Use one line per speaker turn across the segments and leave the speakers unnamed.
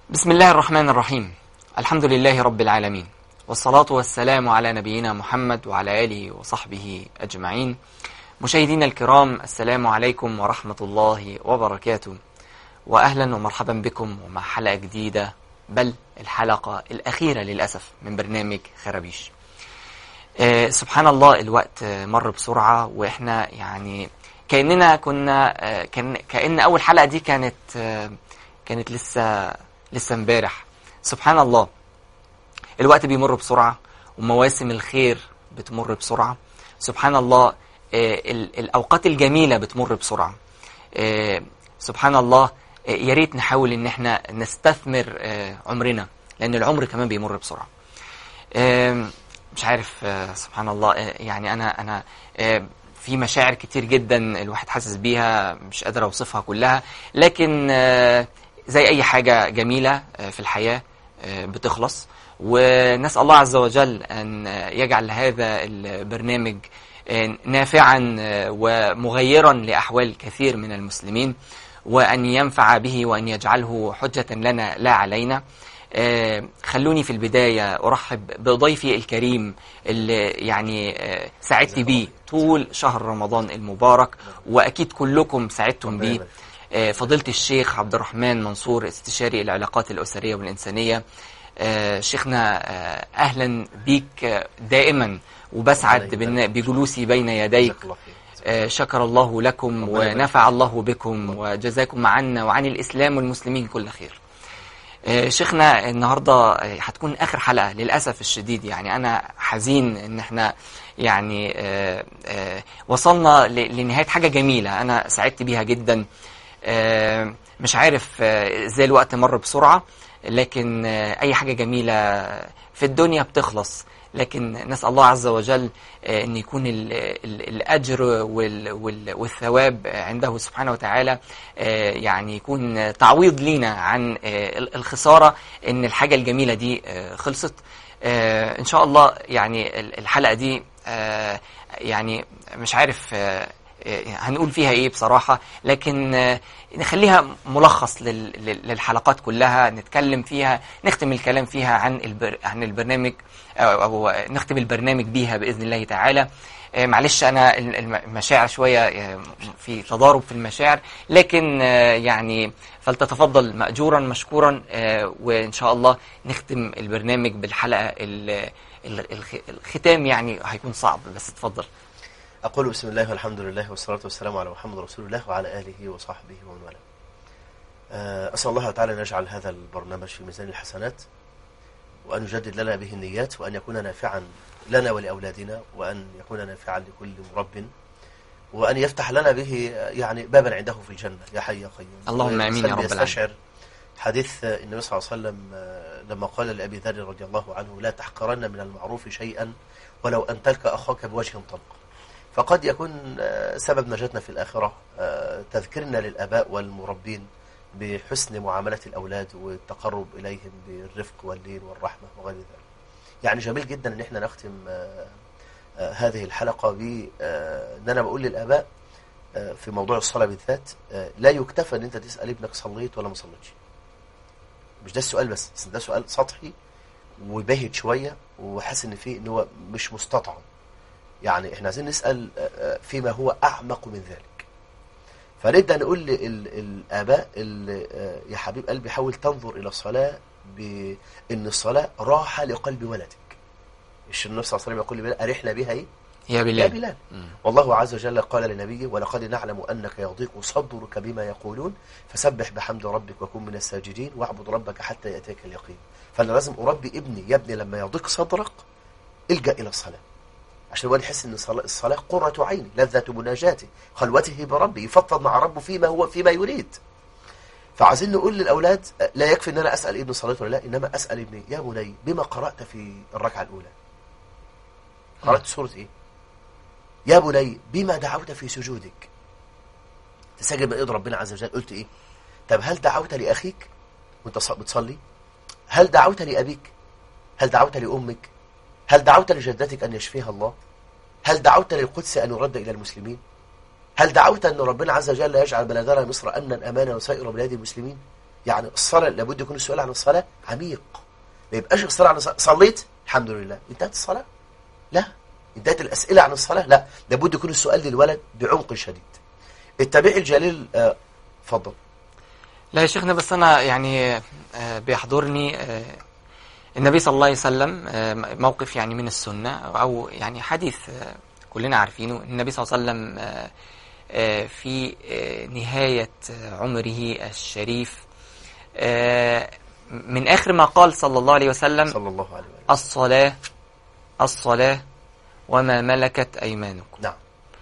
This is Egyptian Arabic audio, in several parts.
بسم الله الرحمن الرحيم الحمد لله رب العالمين والصلاة والسلام على نبينا محمد وعلى آله وصحبه أجمعين مشاهدينا الكرام السلام عليكم ورحمة الله وبركاته وأهلا ومرحبا بكم ومع حلقة جديدة بل الحلقة الأخيرة للأسف من برنامج خرابيش آه سبحان الله الوقت آه، مر بسرعة وإحنا يعني كأننا كنا آه، كان كأن أول حلقة دي كانت آه، كانت لسه لسه امبارح سبحان الله الوقت بيمر بسرعة ومواسم الخير بتمر بسرعة سبحان الله آه، ال- الأوقات الجميلة بتمر بسرعة آه، سبحان الله آه، يا ريت نحاول ان احنا نستثمر آه، عمرنا لان العمر كمان بيمر بسرعة آم، مش عارف آه، سبحان الله آه، يعني انا انا آه، في مشاعر كتير جدا الواحد حاسس بيها مش قادر اوصفها كلها لكن آه، زي اي حاجة جميلة آه، في الحياة آه، بتخلص ونسأل الله عز وجل أن آه، يجعل هذا البرنامج آه، نافعا آه، ومغيرا لأحوال كثير من المسلمين وأن ينفع به وأن يجعله حجة لنا لا علينا آه، خلوني في البداية أرحب بضيفي الكريم اللي يعني آه، سعدت بيه طول شهر رمضان المبارك وأكيد كلكم سعدتم
ربنا
بيه
يبارك.
آه، فضيلة الشيخ عبد الرحمن منصور استشاري العلاقات الأسرية والإنسانية آه، شيخنا آه، أهلا بيك آه، دائما وبسعد
ربنا
بن-
يبارك.
بجلوسي بين يديك
جزاك الله خير.
آه، شكر الله لكم
ربنا يبارك
ونفع الله بكم وجزاكم عنا وعن الإسلام والمسلمين كل خير آه، شيخنا النهاردة آه، هتكون آخر حلقة للأسف الشديد يعني أنا حزين إن احنا يعني آه، آه، وصلنا ل- لنهاية حاجة جميلة أنا سعدت بيها جدا آه، مش عارف آه، ازاي الوقت مر بسرعة لكن آه، أي حاجة جميلة في الدنيا بتخلص لكن نسأل الله عز وجل آه، أن يكون ال ال الأجر وال وال والثواب عنده سبحانه وتعالى آه، يعني يكون تعويض لينا عن آه، ال- الخسارة أن الحاجة الجميلة دي آه، خلصت آه، إن شاء الله يعني ال- الحلقة دي آه، يعني مش عارف آه، آه، هنقول فيها ايه بصراحة لكن آه، نخليها ملخص لل- لل- للحلقات كلها نتكلم فيها نختم الكلام فيها عن البر عن البرنامج أو, أو نختم البرنامج بيها بإذن الله تعالى آه، معلش أنا ال- الم- المشاعر شوية آه، في تضارب في المشاعر لكن آه، يعني فلتتفضل مأجورا مشكورا آه، وإن شاء الله نختم البرنامج بالحلقة ال- ال- الخ- الختام يعني هيكون صعب بس اتفضل
أقول بسم الله والحمد لله والصلاة والسلام على محمد رسول الله وعلى آله وصحبه ومن والاه. آه، أسأل الله تعالى أن يجعل هذا البرنامج في ميزان الحسنات وأن يجدد لنا به النيات وأن يكون نافعا لنا ولأولادنا وأن يكون نافعا لكل مرب وأن يفتح لنا به آه، يعني بابا عنده في الجنة يا حي يا قيوم
اللهم آمين يا
والإنسان
رب العالمين.
يستشعر حديث آه، النبي صلى الله عليه وسلم آه، لما قال لأبي ذر رضي الله عنه لا تحقرن من المعروف شيئا ولو أن تلقى أخاك بوجه طلق فقد يكون آه، سبب نجاتنا في الآخرة آه، تذكيرنا للآباء والمربين بحسن معاملة الأولاد والتقرب إليهم بالرفق واللين والرحمة وغير ذلك يعني جميل جدا أن احنا نختم آه، آه، هذه الحلقة ب آه، أن أنا بقول للآباء آه، في موضوع الصلاة بالذات آه، لا يكتفى أن أنت تسأل ابنك صليت ولا ما صليتش مش ده السؤال بس بس ده سؤال سطحي وباهت شوية وحاسس ان فيه ان هو مش مستطعم يعني احنا عايزين نسأل آه، آه، فيما هو أعمق من ذلك فنبدأ نقول للآباء اللي آه، يا حبيب قلبي حاول تنظر إلى الصلاة بأن الصلاة راحة لقلب ولدك مش النبي صلى الله عليه وسلم يقول لبلال أرحنا بها إيه؟
يا
يا
بلال
بلال
مم.
والله عز وجل قال لنبيه ولقد نعلم أنك يضيق صدرك بما يقولون فسبح بحمد ربك وكن من الساجدين واعبد ربك حتى يأتيك اليقين فأنا لازم أربي ابني يا ابني لما يضيق صدرك الجأ إلى الصلاة عشان هو يحس ان الصلاة, الصلاة قرة عيني لذة مناجاته خلوته بربه يفضفض مع ربه فيما هو فيما يريد فعايزين نقول للأولاد لا يكفي ان انا أسأل ابني صليت ولا لا انما أسأل ابني يا بني بما قرأت في الركعة الأولى قرأت سورة ايه يا بني بما دعوت في سجودك تسجل من ايد ربنا عز وجل قلت ايه طب هل دعوت لأخيك وانت ص- بتصلي هل دعوت لأبيك هل دعوت لأمك هل دعوت لجدتك أن يشفيها الله هل دعوت للقدس أن يرد إلى المسلمين هل دعوت أن ربنا عز وجل يجعل بلدنا مصر أمنا أمانا وسائر بلاد المسلمين يعني الصلاة لابد يكون السؤال عن الصلاة عميق ما يبقاش الصلاة عن الصلاة صليت الحمد لله انتهت الصلاة لا انتهت الأسئلة عن الصلاة لا لابد يكون السؤال للولد بعمق شديد التابعي الجليل آه، اتفضل
لا يا شيخنا بس أنا يعني آه، بيحضرني آه، النبي صلى الله عليه وسلم آه، موقف يعني من السنة أو يعني حديث آه، كلنا عارفينه النبي صلى الله عليه وسلم آه، آه، في آه، نهاية آه، عمره الشريف آه، من آخر ما قال صلى الله عليه وسلم
صلى الله عليه وسلم
الصلاة الصلاة وما ملكت أيمانكم
نعم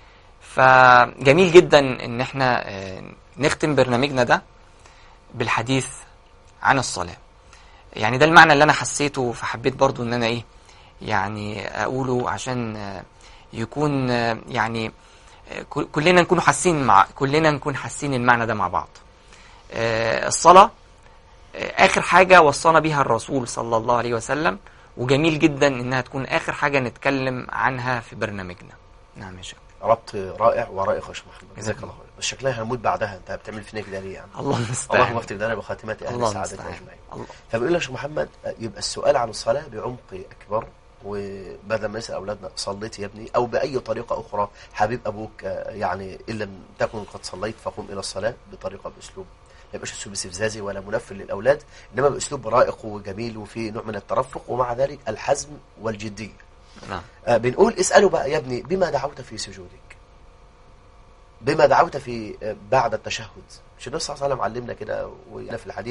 فجميل جدا ان احنا آه، نختم برنامجنا ده بالحديث عن الصلاة يعني ده المعنى اللي انا حسيته فحبيت برضو ان انا ايه يعني اقوله عشان آه، يكون آه، يعني آه، كل- كلنا نكون حاسين مع كلنا نكون حاسين المعنى ده مع بعض آه، الصلاة آه، اخر حاجة وصانا بها الرسول صلى الله عليه وسلم وجميل جدا انها تكون اخر حاجة نتكلم عنها في برنامجنا نعم يا شيخ
ربط رائع ورائع يا شيخ محمد
جزاك
جزاك الله خير بس شكلها هنموت بعدها انت بتعمل فينا كده ليه يعني
الله المستعان
اللهم افتح لنا بخاتمة اهل
الله
السعادة
المستعان
اجمعين
الله
فبيقول لك يا شيخ محمد آه، يبقى السؤال عن الصلاة بعمق أكبر وبدل ما نسأل أولادنا صليت يا ابني أو بأي طريقة أخرى حبيب أبوك آه، يعني إن لم تكن قد صليت فقم إلى الصلاة بطريقة بأسلوب ما يبقاش أسلوب استفزازي ولا منفر للأولاد إنما بأسلوب رائق وجميل وفيه نوع من الترفق ومع ذلك الحزم والجدية
نعم
آه، بنقول اسأله بقى يا ابني بما دعوت في سجودك بما دعوت في آه، بعد التشهد مش النبي صلى الله عليه وسلم علمنا كده وهنا في الحديث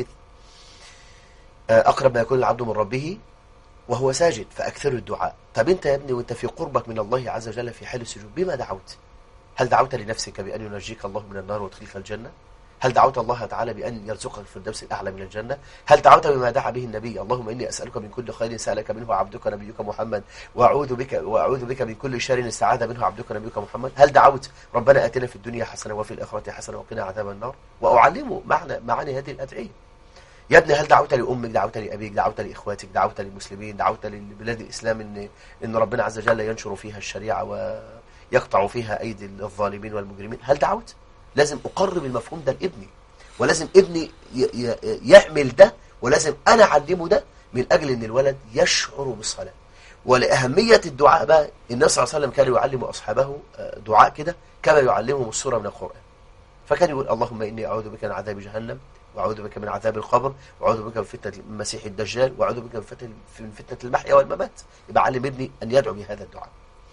آه، أقرب ما يكون العبد من ربه وهو ساجد فأكثروا الدعاء طب أنت يا ابني وأنت في قربك من الله عز وجل في حال السجود بما دعوت هل دعوت لنفسك بأن ينجيك الله من النار ويدخلك الجنة هل دعوت الله تعالى بأن يرزقك الفردوس الأعلى من الجنة هل دعوت بما دعا به النبي اللهم إني أسألك من كل خير سألك منه عبدك نبيك محمد وأعوذ بك وأعوذ بك من كل شر استعاذ منه عبدك نبيك محمد هل دعوت ربنا آتنا في الدنيا حسنة وفي الآخرة حسنة وقنا عذاب النار وأعلمه معنى معاني هذه الأدعية يا ابني هل دعوت لأمك دعوت لأبيك دعوت لإخواتك دعوت للمسلمين دعوت لبلاد الإسلام إن إن ربنا عز وجل ينشر فيها الشريعة ويقطع فيها أيدي الظالمين والمجرمين هل دعوت لازم أقرب المفهوم ده لابني ولازم ابني ي- ي- يعمل ده ولازم أنا أعلمه ده من أجل أن الولد يشعر بالصلاة ولأهمية الدعاء بقى النبي صلى الله عليه وسلم كان يعلم أصحابه آه، دعاء كده كما يعلمهم السورة من القرآن فكان يقول اللهم إني أعوذ بك من عذاب جهنم وأعوذ بك من عذاب القبر وأعوذ بك من فتنة المسيح الدجال وأعوذ بك من فتنة من فتنة المحيا والممات يبقى علم ابني أن يدعو بهذا الدعاء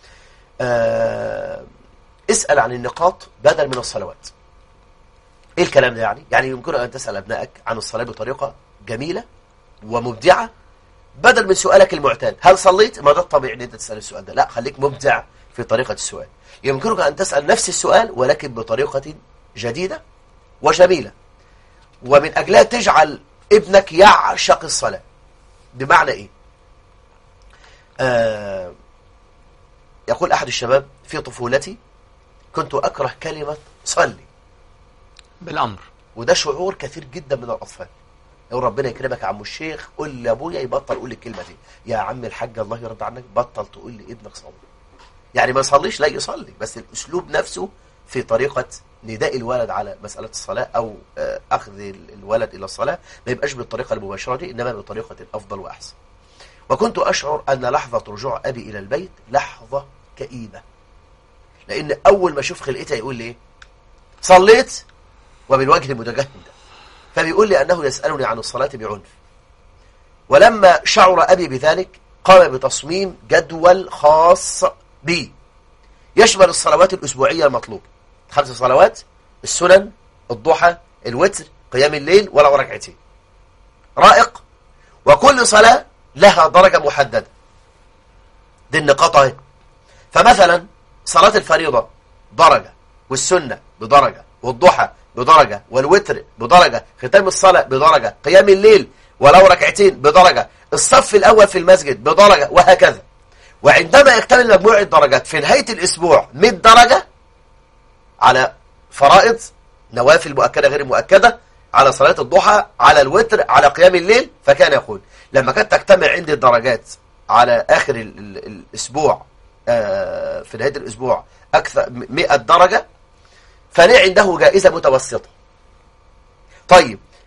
آه، اسأل عن النقاط بدل من الصلوات ايه الكلام ده يعني يعني يمكن ان تسال ابنائك عن الصلاه بطريقه جميله ومبدعه بدل من سؤالك المعتاد هل صليت ما ده الطبيعي ان انت تسال السؤال ده لا خليك مبدع في طريقه السؤال يمكنك ان تسال نفس السؤال ولكن بطريقه جديده وجميله ومن اجلها تجعل ابنك يعشق الصلاه بمعنى ايه آه يقول احد الشباب في طفولتي كنت اكره كلمه صلي
بالامر
وده شعور كثير جدا من الاطفال لو ربنا يكرمك يا عم الشيخ قول لابويا يبطل يقول لي الكلمه دي يا عم الحاج الله يرضى عنك بطل تقول لابنك صلي يعني ما يصليش لا يصلي بس الاسلوب نفسه في طريقه نداء الولد على مساله الصلاه او آه، اخذ ال- الولد الى الصلاه ما يبقاش بالطريقه المباشره دي انما بطريقه افضل واحسن وكنت اشعر ان لحظه رجوع ابي الى البيت لحظه كئيبه لان اول ما اشوف خلقتها يقول لي ايه صليت وبالوجه المتجهم ده فبيقول لي أنه يسألني عن الصلاة بعنف ولما شعر أبي بذلك قام بتصميم جدول خاص بي يشمل الصلوات الأسبوعية المطلوبة خمس صلوات السنن الضحى الوتر قيام الليل ولو ركعتين رائق وكل صلاة لها درجة محددة دي النقاط اهي فمثلا صلاة الفريضة درجة والسنة بدرجة والضحى بدرجة والوتر بدرجة ختام الصلاة بدرجة قيام الليل ولو ركعتين بدرجة الصف الأول في المسجد بدرجة وهكذا وعندما يكتمل مجموع الدرجات في نهاية الأسبوع 100 درجة على فرائض نوافل مؤكدة غير مؤكدة على صلاة الضحى على الوتر على قيام الليل فكان يقول لما كانت تجتمع عندي الدرجات على آخر ال ال الأسبوع آه، في نهاية الأسبوع أكثر 100 درجة فليه عنده جائزة متوسطة طيب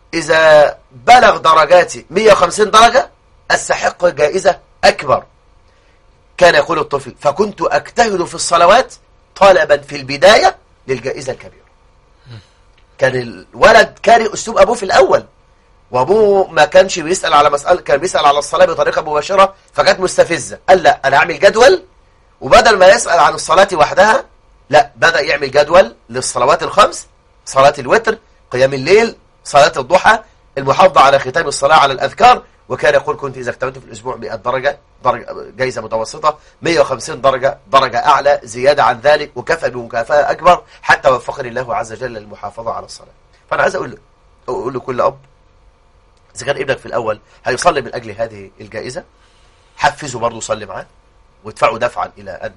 إذا بلغ درجاتي 150 درجة أستحق جائزة أكبر كان يقول الطفل فكنت أجتهد في الصلوات طلبا في البداية للجائزة الكبيرة كان الولد كاره أسلوب أبوه في الأول وأبوه ما كانش بيسأل على مسألة كان بيسأل على الصلاة بطريقة مباشرة فكانت مستفزة قال لا أنا أعمل جدول وبدل ما يسأل عن الصلاة وحدها لا بدأ يعمل جدول للصلوات الخمس صلاة الوتر قيام الليل صلاة الضحى المحافظة على ختام الصلاة على الأذكار وكان يقول كنت إذا اكتملت في الأسبوع 100 درجة درجة جايزة متوسطة 150 درجة درجة أعلى زيادة عن ذلك وكفى بمكافأة أكبر حتى وفقني الله عز وجل للمحافظة على الصلاة فأنا عايز أقول أقول لكل أب إذا كان ابنك في الأول هيصلي من أجل هذه الجائزة حفزه برضه صلي معاه وادفعه دفعا إلى أن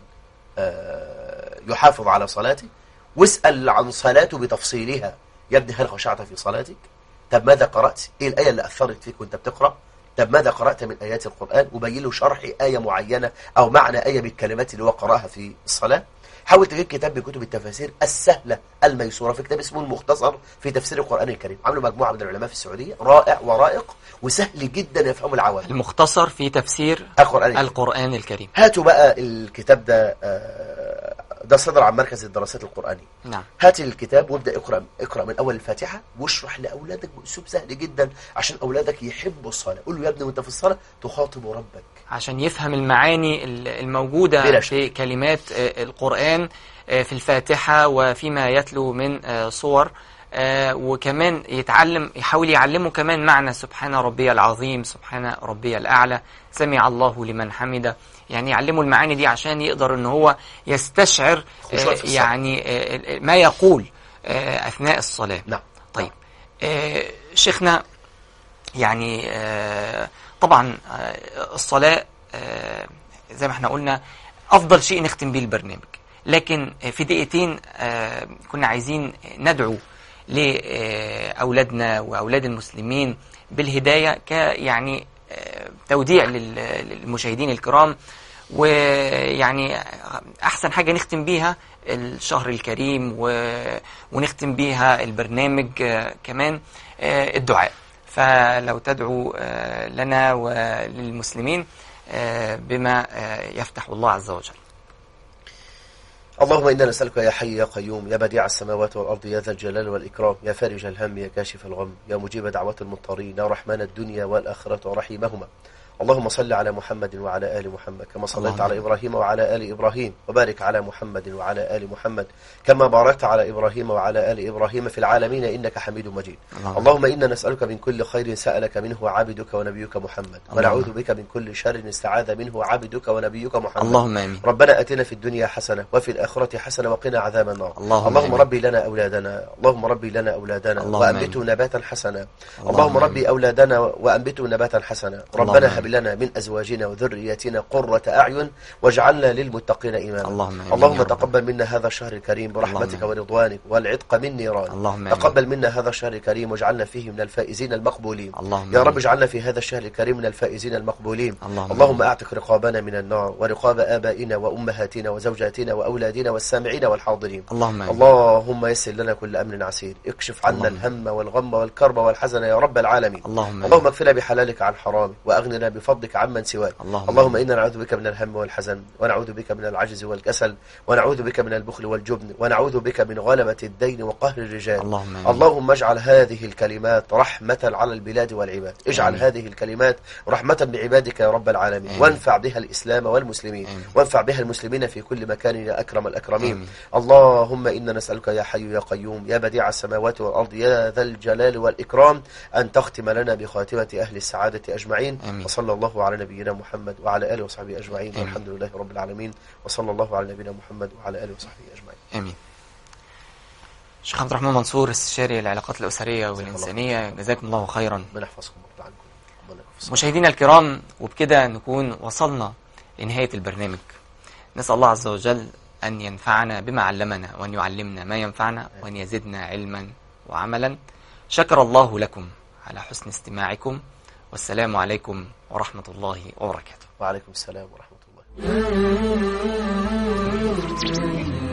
آه، يحافظ على صلاته واسأل عن صلاته بتفصيلها يا ابني هل خشعت في صلاتك طب ماذا قرأت ايه الآية اللي أثرت فيك وانت بتقرأ طب ماذا قرأت من آيات القرآن وبين له شرح آية معينة أو معنى آية بالكلمات اللي هو قرأها في الصلاة حاول تجيب كتاب من كتب التفاسير السهلة الميسورة في كتاب اسمه المختصر في تفسير القرآن الكريم عملوا مجموعة من العلماء في السعودية رائع ورائق وسهل جدا يفهمه العوام
المختصر في تفسير
القرآن الكريم
القرآن الكريم
هاتوا بقى الكتاب ده آه، ده صدر عن مركز الدراسات القرآنية
نعم
هات الكتاب وابدأ اقرأ اقرأ من أول الفاتحة واشرح لأولادك بأسلوب سهل جدا عشان أولادك يحبوا الصلاة قول له يا ابني وانت في الصلاة تخاطب ربك
عشان يفهم المعاني ال- الموجودة
بلا
في كلمات آه، القرآن آه، في الفاتحة وفيما يتلو من آه، صور آه، وكمان يتعلم يحاول يعلمه كمان معنى سبحان ربي العظيم سبحان ربي الأعلى سمع الله لمن حمده يعني يعلمه المعاني دي عشان يقدر ان هو يستشعر
خشوع
آه،
في الصلاة.
يعني آه، ما يقول آه، أثناء الصلاة
نعم
طيب آه، شيخنا يعني آه، طبعا آه، الصلاة آه، زي ما احنا قلنا أفضل شيء نختم بيه البرنامج لكن آه، في دقيقتين آه، كنا عايزين ندعو لأولادنا وأولاد المسلمين بالهداية ك يعني آه، توديع لل- للمشاهدين الكرام ويعني أحسن حاجة نختم بيها الشهر الكريم و- ونختم بيها البرنامج آه، كمان آه، الدعاء فلو تدعو آه، لنا وللمسلمين آه، بما آه، يفتح الله عز وجل
اللهم إنا نسألك يا حي يا قيوم يا بديع السماوات والأرض يا ذا الجلال والإكرام يا فارج الهم يا كاشف الغم يا مجيب دعوات المضطرين يا رحمن الدنيا والآخرة ورحيمهما اللهم صل على محمد وعلى آل محمد كما صليت
اللهم
على إبراهيم وعلى آل إبراهيم وبارك على محمد وعلى آل محمد كما باركت على إبراهيم وعلى آل إبراهيم في العالمين إنك حميد مجيد
اللهم
اللهم إنا نسألك من كل خير سألك منه عبدك ونبيك محمد
اللهم.
ونعوذ بك من كل شر استعاذ منه عبدك ونبيك محمد
اللهم آمين
ربنا أتنا في الدنيا حسنة وفي الآخرة حسنة وقنا عذاب النار
اللهم
اللهم
آمين.
ربي لنا أولادنا اللهم ربي لنا أولادنا
اللهم
وأنبتوا نباتا حسنا اللهم ربي
آمين.
أولادنا وأنبتوا نباتا حسنا
اللهم
ربنا
آمين.
هب لنا من أزواجنا وذرياتنا قرة أعين واجعلنا للمتقين إماما
اللهم آمين
اللهم
يا رب.
تقبل منا هذا الشهر الكريم برحمتك
اللهم
ورضوانك والعتق من نيران
اللهم آمين.
تقبل منا هذا الشهر الكريم واجعلنا فيه من الفائزين المقبولين
اللهم
يا رب
آمين.
اجعلنا في هذا الشهر الكريم من الفائزين المقبولين
اللهم
اللهم
آمين.
اعتق رقابنا من النار ورقاب آبائنا وأمهاتنا وزوجاتنا وأولادنا والسامعين والحاضرين
اللهم آمين.
اللهم يسر لنا كل أمر عسير اكشف عنا
اللهم.
الهم والغم والكرب والحزن يا رب العالمين
اللهم آمين.
اللهم اكفنا بحلالك عن حرامك وأغننا بفضلك عمن سواك
اللهم
اللهم
آمين.
إنا نعوذ بك من الهم والحزن ونعوذ بك من العجز والكسل ونعوذ بك من البخل والجبن ونعوذ بك من غلبة الدين وقهر الرجال
اللهم آمين.
اللهم اجعل هذه الكلمات رحمة على البلاد والعباد اجعل
آمين.
هذه الكلمات رحمة بعبادك يا رب العالمين
آمين.
وانفع بها الإسلام والمسلمين
آمين.
وانفع بها المسلمين في كل مكان يا أكرم الأكرمين
آمين.
اللهم إنا نسألك يا حي يا قيوم يا بديع السماوات والأرض يا ذا الجلال والإكرام أن تختم لنا بخاتمة أهل السعادة أجمعين
آمين.
وصلى الله على نبينا محمد وعلى آله وصحبه أجمعين
آمين.
والحمد لله رب العالمين وصلى الله على نبينا محمد وعلى آله وصحبه أجمعين
امين شيخ عبد الرحمن منصور استشاري العلاقات الاسريه
الله.
والانسانيه جزاكم الله خيرا
ربنا يحفظكم ويرضى عنكم ربنا يكون في الصلاة.
مشاهدينا الكرام وبكده نكون وصلنا لنهايه البرنامج نسال الله عز وجل ان ينفعنا بما علمنا وان يعلمنا ما ينفعنا وان يزدنا علما وعملا شكر الله لكم على حسن استماعكم والسلام عليكم ورحمه الله وبركاته
وعليكم السلام ورحمة الله